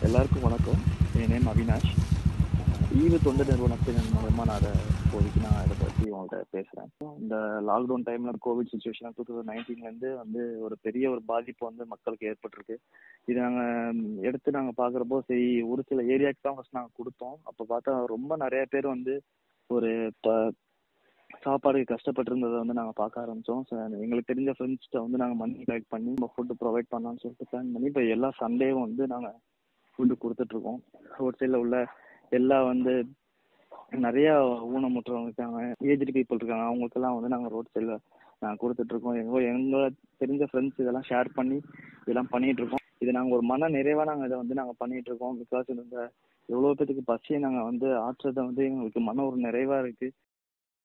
எல்லாருக்கும் வணக்கம் என் நேம் அவினாஷ் ஈவு தொண்டு நிறுவனத்தின் மூலமாக நான் அதை இப்போதைக்கு நான் இதை பற்றி உங்கள்கிட்ட பேசுகிறேன் இந்த லாக்டவுன் டைமில் கோவிட் சுச்சுவேஷன் டூ தௌசண்ட் நைன்டீன்லேருந்து வந்து ஒரு பெரிய ஒரு பாதிப்பு வந்து மக்களுக்கு ஏற்பட்டிருக்கு இது நாங்கள் எடுத்து நாங்கள் பார்க்குறப்போ சரி ஒரு சில ஏரியாவுக்கு தான் ஃபஸ்ட் நாங்கள் கொடுத்தோம் அப்போ பார்த்தா ரொம்ப நிறைய பேர் வந்து ஒரு இப்போ சாப்பாடுக்கு கஷ்டப்பட்டிருந்ததை வந்து நாங்கள் பார்க்க ஆரம்பித்தோம் ஸோ எங்களுக்கு தெரிஞ்ச ஃப்ரெண்ட்ஸ்கிட்ட வந்து நாங்கள் மணி கலெக்ட் பண்ணி நம்ம ஃபுட்டு ப்ரொவைட் பண்ணலாம்னு சொல்லிட்டு பிளான் பண்ணி இப்போ எல்லா சண்டேவும் வந்து நாங்கள் ஃபுட்டு கொடுத்துட்ருக்கோம் ரோட் சைடில் உள்ள எல்லா வந்து நிறையா ஊனமுற்றவங்க இருக்காங்க ஏஜ்டு பீப்புள் இருக்காங்க அவங்களுக்கெல்லாம் வந்து நாங்கள் ரோட் சைடில் நாங்கள் கொடுத்துட்ருக்கோம் எங்கள் எங்களை தெரிஞ்ச ஃப்ரெண்ட்ஸ் இதெல்லாம் ஷேர் பண்ணி இதெல்லாம் பண்ணிகிட்ருக்கோம் இது நாங்கள் ஒரு மன நிறைவாக நாங்கள் இதை வந்து நாங்கள் பண்ணிகிட்ருக்கோம் பிகாஸ் இந்த எவ்வளோ பேத்துக்கு பசியை நாங்கள் வந்து ஆற்றுறதை வந்து எங்களுக்கு மன ஒரு நிறைவாக இருக்குது